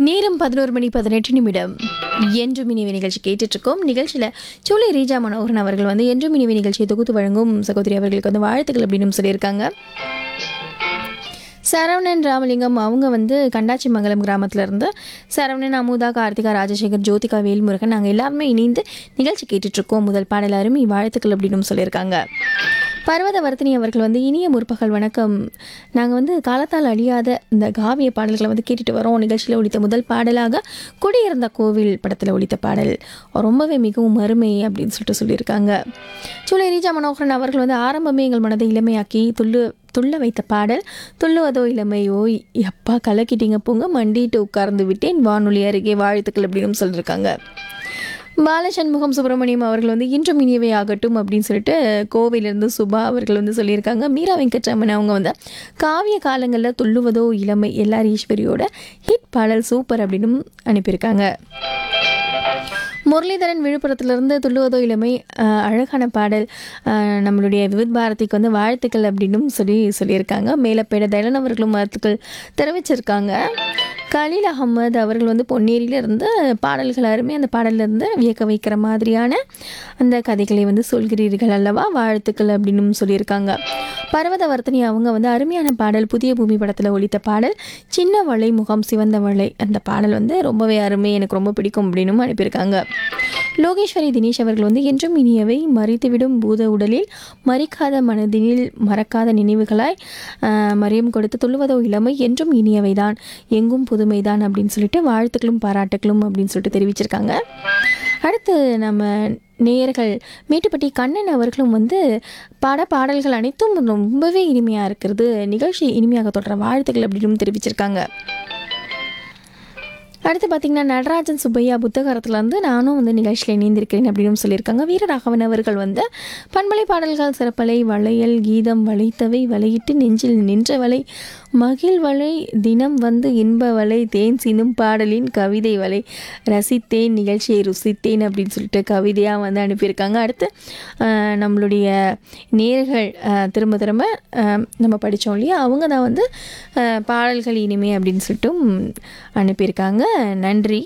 நேரம் பதினோரு மணி பதினெட்டு நிமிடம் என்று மினிவி நிகழ்ச்சி கேட்டுட்டு இருக்கோம் நிகழ்ச்சியில் சோலை ரீஜா மனோகரன் அவர்கள் வந்து என்று மினிவி நிகழ்ச்சியை தொகுத்து வழங்கும் சகோதரி அவர்களுக்கு வந்து வாழ்த்துக்கள் அப்படின்னு சொல்லியிருக்காங்க சரவணன் ராமலிங்கம் அவங்க வந்து கண்டாச்சிமங்கலம் கிராமத்துல இருந்து சரவணன் அமுதா கார்த்திகா ராஜசேகர் ஜோதிகா வேல்முருகன் நாங்கள் எல்லாருமே இணைந்து நிகழ்ச்சி கேட்டுட்டு இருக்கோம் முதல் பாடல் அருமை வாழ்த்துக்கள் அப்படின்னு சொல்லியிருக்காங்க பர்வத வர்த்தினி அவர்கள் வந்து இனிய முற்பகல் வணக்கம் நாங்கள் வந்து காலத்தால் அழியாத இந்த காவிய பாடல்களை வந்து கேட்டுட்டு வரோம் நிகழ்ச்சியில் ஒழித்த முதல் பாடலாக குடியிருந்த கோவில் படத்தில் ஒழித்த பாடல் ரொம்பவே மிகவும் அருமை அப்படின்னு சொல்லிட்டு சொல்லியிருக்காங்க சூளை ரீஜா மனோகரன் அவர்கள் வந்து ஆரம்பமே எங்கள் மனதை இளமையாக்கி துள்ளு துள்ள வைத்த பாடல் துள்ளுவதோ இளமையோ எப்பா கலக்கிட்டீங்க போங்க மண்டிட்டு உட்கார்ந்து விட்டேன் வானொலி அருகே வாழ்த்துக்கள் அப்படின்னு சொல்லியிருக்காங்க பாலசண்முகம் சுப்பிரமணியம் அவர்கள் வந்து இன்றும் இனியவை ஆகட்டும் அப்படின்னு சொல்லிட்டு கோவையிலேருந்து சுபா அவர்கள் வந்து சொல்லியிருக்காங்க மீரா வெங்கட்ராமன் அவங்க வந்து காவிய காலங்களில் துள்ளுவதோ இளமை எல்லார் ஈஸ்வரியோட ஹிட் பாடல் சூப்பர் அப்படின்னு அனுப்பியிருக்காங்க முரளிதரன் விழுப்புரத்துலேருந்து துள்ளுவதோ இளமை அஹ், அழகான பாடல் அஹ், நம்மளுடைய விவித் பாரதிக்கு வந்து வாழ்த்துக்கள் அப்படின்னும் சொல்லி சொல்லியிருக்காங்க மேலப்பேட தயலன் அவர்களும் வாழ்த்துக்கள் தெரிவிச்சிருக்காங்க கலீல் அகமது அவர்கள் வந்து பொன்னேரியில இருந்து பாடல்கள் அருமை அந்த பாடல்ல இருந்து வியக்க வைக்கிற மாதிரியான அந்த கதைகளை வந்து சொல்கிறீர்கள் அல்லவா வாழ்த்துக்கள் அப்படின்னு சொல்லியிருக்காங்க பர்வதவர்த்தினி அவங்க வந்து அருமையான பாடல் புதிய பூமி படத்தில் ஒலித்த பாடல் சின்ன வளை முகம் சிவந்த வளை அந்த பாடல் வந்து ரொம்பவே அருமை எனக்கு ரொம்ப பிடிக்கும் அப்படின்னும் அனுப்பியிருக்காங்க லோகேஸ்வரி தினேஷ் அவர்கள் வந்து என்றும் இனியவை மறித்துவிடும் பூத உடலில் மறிக்காத மனதினில் மறக்காத நினைவுகளாய் ஆஹ், மரியம் கொடுத்து துள்ளுவதோ இளமை என்றும் இனியவைதான் எங்கும் புதுமைதான் அப்படின்னு சொல்லிட்டு வாழ்த்துக்களும் பாராட்டுக்களும் அப்படின்னு சொல்லிட்டு தெரிவிச்சிருக்காங்க அடுத்து நம்ம நேயர்கள் மேட்டுப்பட்டி கண்ணன் அவர்களும் வந்து பட பாடல்கள் அனைத்தும் ரொம்பவே இனிமையாக இருக்கிறது நிகழ்ச்சி இனிமையாக தொடர வாழ்த்துக்கள் அப்படின்னு தெரிவிச்சிருக்காங்க அடுத்து பார்த்தீங்கன்னா நடராஜன் சுப்பையா புத்தகரத்துல இருந்து நானும் வந்து நிகழ்ச்சியில் இணைந்திருக்கிறேன் அப்படின்னு சொல்லியிருக்காங்க வீரராகவன் அவர்கள் வந்து பண்பலை பாடல்கள் சிறப்பலை வளையல் கீதம் வளைத்தவை வளையிட்டு நெஞ்சில் நின்ற வலை மகிழ் வலை தினம் வந்து இன்ப வலை தேன் சினும் பாடலின் கவிதை வலை ரசித்தேன் நிகழ்ச்சியை ருசித்தேன் அப்படின்னு சொல்லிட்டு கவிதையாக வந்து அனுப்பியிருக்காங்க அடுத்து ஆஹ், நம்மளுடைய நேர்கள் ஆஹ், திரும்ப திரும்ப ஆஹ், நம்ம படித்தோம் இல்லையா அவங்க தான் வந்து ஆஹ், பாடல்கள் இனிமே அப்படின்னு சொல்லிட்டும் அனுப்பியிருக்காங்க நன்றி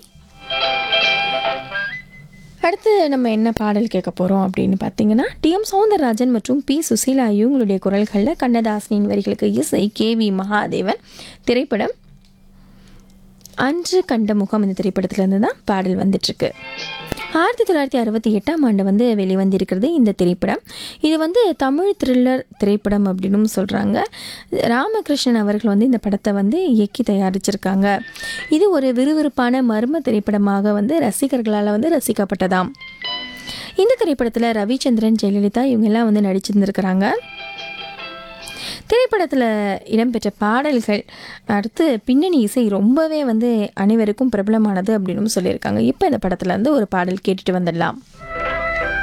அடுத்து நம்ம என்ன பாடல் கேட்க போகிறோம் அப்படின்னு பார்த்தீங்கன்னா டிஎம் சௌந்தரராஜன் மற்றும் பி சுசீலா இவங்களுடைய குரல்களில் கண்ணதாசனின் வரிகளுக்கு இசை கே வி மகாதேவன் திரைப்படம் அன்று கண்ட முகம் இந்த திரைப்படத்திலேருந்து தான் பாடல் வந்துட்டுருக்கு ஆயிரத்தி தொள்ளாயிரத்தி அறுபத்தி எட்டாம் ஆண்டு வந்து வெளிவந்திருக்கிறது இந்த திரைப்படம் இது வந்து தமிழ் த்ரில்லர் திரைப்படம் அப்படின்னு சொல்கிறாங்க ராமகிருஷ்ணன் அவர்கள் வந்து இந்த படத்தை வந்து இயக்கி தயாரிச்சிருக்காங்க இது ஒரு விறுவிறுப்பான மர்ம திரைப்படமாக வந்து ரசிகர்களால் வந்து ரசிக்கப்பட்டதாம் இந்த திரைப்படத்தில் ரவிச்சந்திரன் ஜெயலலிதா இவங்கெல்லாம் வந்து நடிச்சிருந்திருக்கிறாங்க திரைப்படத்தில் இடம்பெற்ற பாடல்கள் அடுத்து பின்னணி இசை ரொம்பவே வந்து அனைவருக்கும் பிரபலமானது அப்படின்னு சொல்லியிருக்காங்க இப்போ இந்த படத்துல இருந்து ஒரு பாடல் கேட்டுட்டு வந்துடலாம்